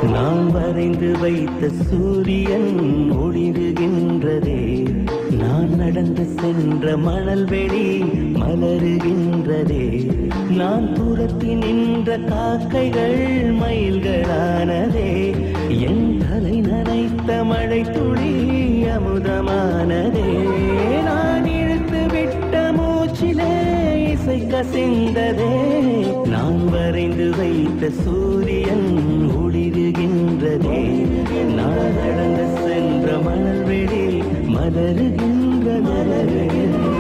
நான் வரைந்து வைத்த சூரியன் ஒளிருகின்றதே நான் நடந்து சென்ற மணல் வெளி மலருகின்றதே நான் துரத்தி நின்ற காக்கைகள் மயில்களானதே என் தலை நனைத்த மழை துளி அமுதமானதே நான் இழுத்து விட்ட மூச்சிலே இசை கசிந்ததே நான் வரைந்து வைத்த சூரியன் ஒளிருகின்றதே நான் நடந்து சென்ற மணல் வெளி மலருகின்ற மலருகின்ற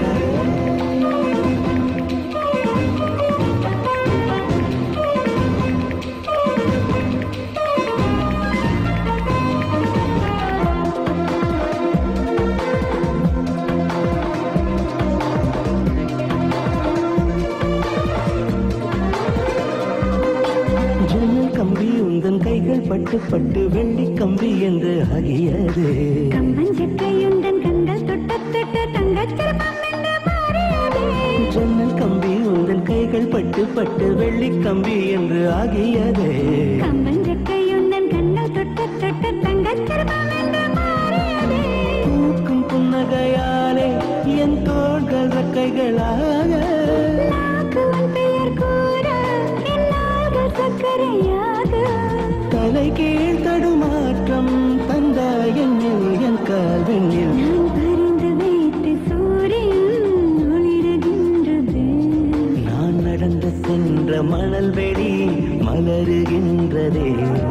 ஜன்னல் கம்பி உந்தன் கைகள் பட்டு பட்டு வெள்ளி கம்பி என்று ஆகியது கம்பஞ்சக்கையுண்டன் கண்கள் தொட்ட தொட்ட தங்கச் சிற்பம் என்று மாறியதே. ஜன்னல் கம்பி உந்தன் கைகள் பட்டு பட்டு வெள்ளி கம்பி என்று ஆகியது கம்பஞ்சக்கையுண்டன் கண்கள் தொட்ட தொட்ட தங்கச் சிற்பம் என்று மாறியதே. பூக்கும் புன்னகையாலே என் தோள்கள் ரெக்கைகளாக நாக்கு உன் பெயர் கூற, என் நாவில் சர்க்கரையாக. தலை கீழ் தடுமாற்றம் தந்தாய் என்னில் என் கால்வெண்ணில் நான் பரிந்து வைத்த சூரியன் ஒளிருகின்றது. நான் நடந்து சென்ற மணல் வெளி மலருகின்றதே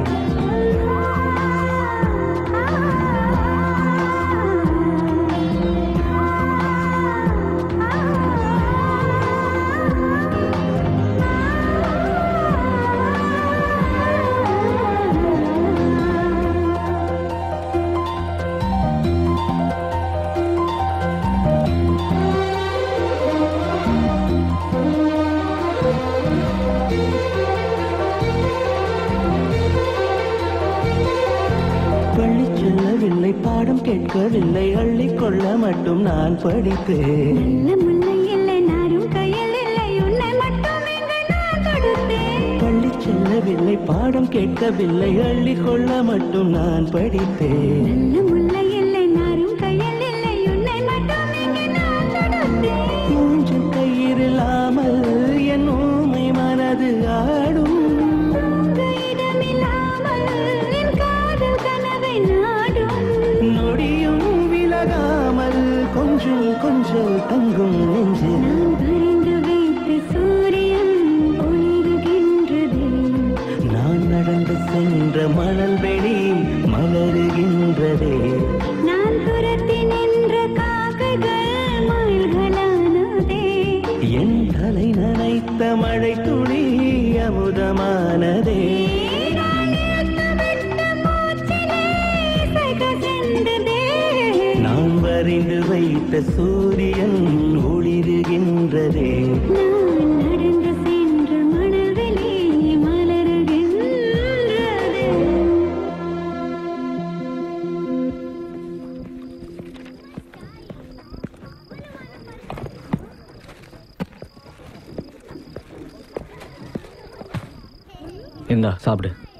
பள்ளி செல்லவில்லை பாடம் கேட்கவில்லை அள்ளிக்கொள்ள மட்டும் நான் படித்தேன் நல்ல முல்லை இல்லை, நாரும் கையில் இல்லை, உன்னை மட்டும் இங்கு நான் தொடுத்தேன். பள்ளி செல்லவில்லை பாடம் கேட்கவில்லை அள்ளிக்கொள்ள மட்டும் நான் படித்தேன் நல்ல முல்லை இல்லை, நாரும் கையில் இல்லை, உன்னை மட்டும் இங்கு நான் தொடுத்தேன். மூஞ்சல் கயிறில்லாமல் என் ஊமை மனது ஆடும் உங்க இடமில்லாமல் என் காதல் கனவை நாடும். நொடியும் விலகாமல் கொஞ்சம் கொஞ்சம் தங்கும் நெஞ்சு நான் வரைந்து வைத்த சூரியன் ஒளிருகின்றது. நான் நடந்து சென்ற மணல் வெளி மலருகின்றதே நான் துரத்தி நின்ற காக்கைகள் மயில்களானதே. என் தலை நனைத்த மழை துளி அமுதமானதே நான் இழுத்துவிட்ட மூச்சிலே இசை கசிந்ததே. நான் வரைந்து வைத்த சூரியன் ஒளிருகின்றதே நான் நடந்து சென்ற மணல்வெளி மலருகின்றது. இந்தா சாப்பிடு